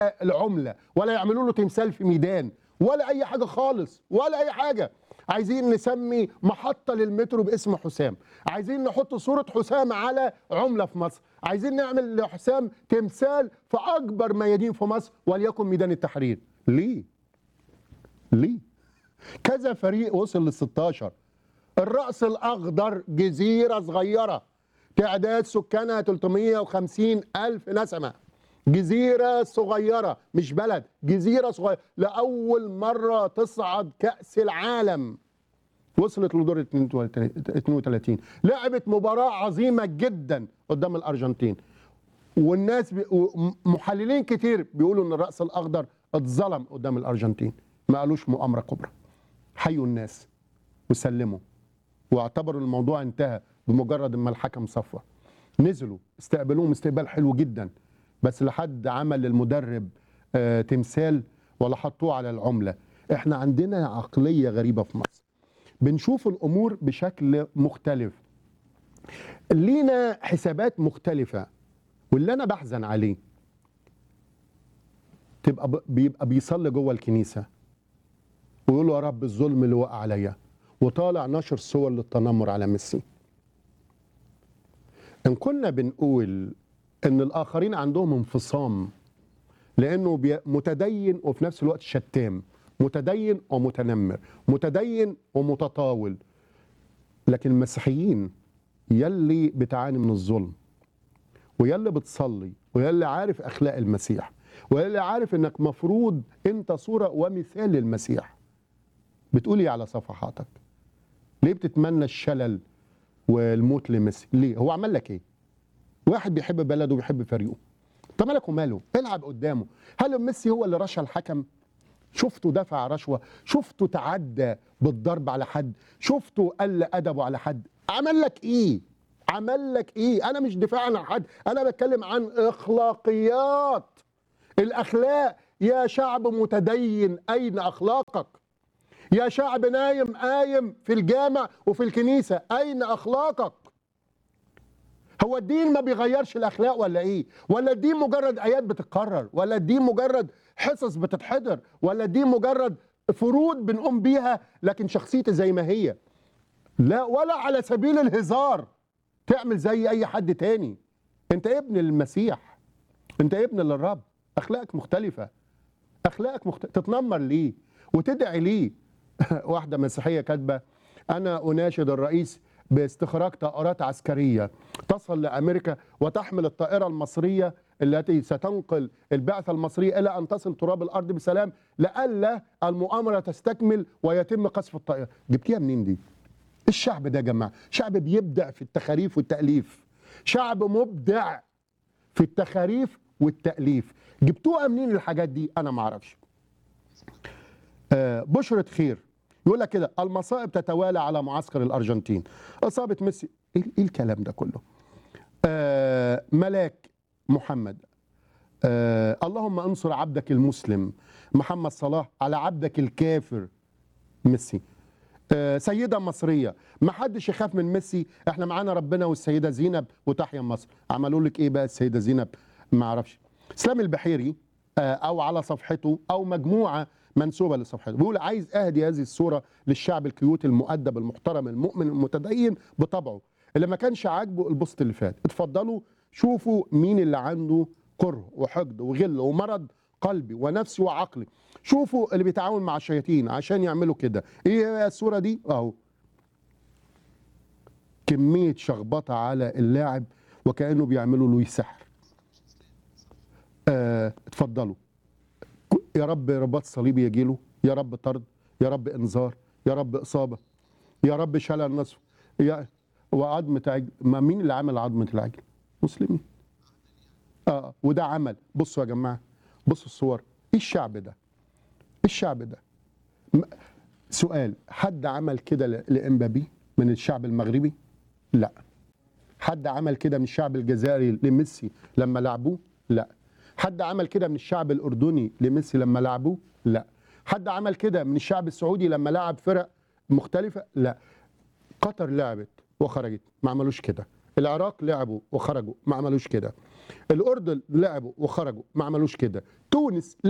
العمله ولا يعملوا له تمثال في ميدان ولا اي حاجه خالص ولا اي حاجه عايزين نسمي محطه للمترو باسم حسام عايزين نحط صوره حسام على عمله في مصر عايزين نعمل لحسام تمثال في اكبر ميادين في مصر وليكن ميدان التحرير ليه ليه كذا فريق وصل لل 16 الرأس الأخضر جزيرة صغيرة تعداد سكانها 350 ألف نسمة جزيرة صغيرة مش بلد جزيرة صغيرة لأول مرة تصعد كأس العالم وصلت لدور 32 لعبت مباراة عظيمة جدا قدام الأرجنتين والناس بي... محللين كتير بيقولوا ان الرأس الأخضر اتظلم قدام الأرجنتين ما قالوش مؤامرة كبرى حيوا الناس وسلموا واعتبروا الموضوع انتهى بمجرد ما الحكم صفى نزلوا استقبلوهم استقبال حلو جدا بس لحد عمل المدرب آه تمثال ولا حطوه على العملة احنا عندنا عقلية غريبة في مصر بنشوف الأمور بشكل مختلف لينا حسابات مختلفة واللي أنا بحزن عليه تبقى ب- بيبقى بيصلي جوه الكنيسة ويقول له يا رب الظلم اللي وقع عليا وطالع نشر صور للتنمر على ميسي ان كنا بنقول ان الاخرين عندهم انفصام لانه بي- متدين وفي نفس الوقت شتام متدين ومتنمر متدين ومتطاول لكن المسيحيين يلي بتعاني من الظلم ويلي بتصلي ويلي عارف اخلاق المسيح ويلي عارف انك مفروض انت صوره ومثال للمسيح بتقولي على صفحاتك ليه بتتمنى الشلل والموت لميسي ليه هو عمل لك ايه واحد بيحب بلده وبيحب فريقه طب مالك وماله العب قدامه هل ميسي هو اللي رشى الحكم شفته دفع رشوه شفته تعدى بالضرب على حد شفته قل ادبه على حد عمل لك ايه عمل لك ايه انا مش دفاعا عن حد انا بتكلم عن اخلاقيات الاخلاق يا شعب متدين اين اخلاقك يا شعب نايم قايم في الجامع وفي الكنيسه اين اخلاقك هو الدين ما بيغيرش الاخلاق ولا ايه ولا الدين مجرد ايات بتتكرر ولا الدين مجرد حصص بتتحضر ولا الدين مجرد فروض بنقوم بيها لكن شخصيتي زي ما هي لا ولا على سبيل الهزار تعمل زي اي حد تاني انت ابن المسيح انت ابن للرب اخلاقك مختلفه اخلاقك مختلفه تتنمر ليه وتدعي ليه واحده مسيحيه كاتبه انا اناشد الرئيس باستخراج طائرات عسكريه تصل لامريكا وتحمل الطائره المصريه التي ستنقل البعثه المصريه الى ان تصل تراب الارض بسلام لئلا المؤامره تستكمل ويتم قصف الطائره جبتيها منين دي الشعب ده يا جماعه شعب بيبدع في التخاريف والتاليف شعب مبدع في التخاريف والتاليف جبتوها منين الحاجات دي انا ما اعرفش آه، بشرة خير يقول لك كده المصائب تتوالى على معسكر الارجنتين اصابه ميسي ايه إيه الكلام ده كله آه ملاك محمد آه اللهم انصر عبدك المسلم محمد صلاح على عبدك الكافر ميسي آه سيده مصريه ما حدش يخاف من ميسي احنا معانا ربنا والسيده زينب وتحيا مصر عملوا لك ايه بقى السيده زينب ما اعرفش اسلام البحيري آه او على صفحته او مجموعه منسوبه لصفحته بيقول عايز اهدي هذه الصوره للشعب الكيوت المؤدب المحترم المؤمن المتدين بطبعه اللي ما كانش عاجبه البوست اللي فات اتفضلوا شوفوا مين اللي عنده كره وحقد وغل ومرض قلبي ونفسي وعقلي شوفوا اللي بيتعاون مع الشياطين عشان يعملوا كده ايه هي الصوره دي اهو كميه شخبطه على اللاعب وكانه بيعملوا له سحر آه، اتفضلوا يا رب رباط صليبي يجي له يا رب طرد يا رب انذار يا رب اصابه يا رب شلل نصف يا وعظمه عجل ما مين اللي عمل عظمه العجل مسلمين اه وده عمل بصوا يا جماعه بصوا الصور ايه الشعب ده ايه الشعب ده م- سؤال حد عمل كده ل- لامبابي من الشعب المغربي لا حد عمل كده من الشعب الجزائري لميسي لما لعبوه لا حد عمل كده من الشعب الاردني لميسي لما لعبوه لا حد عمل كده من الشعب السعودي لما لعب فرق مختلفه لا قطر لعبت وخرجت ما عملوش كده العراق لعبوا وخرجوا ما عملوش كده الاردن لعبوا وخرجوا ما عملوش كده تونس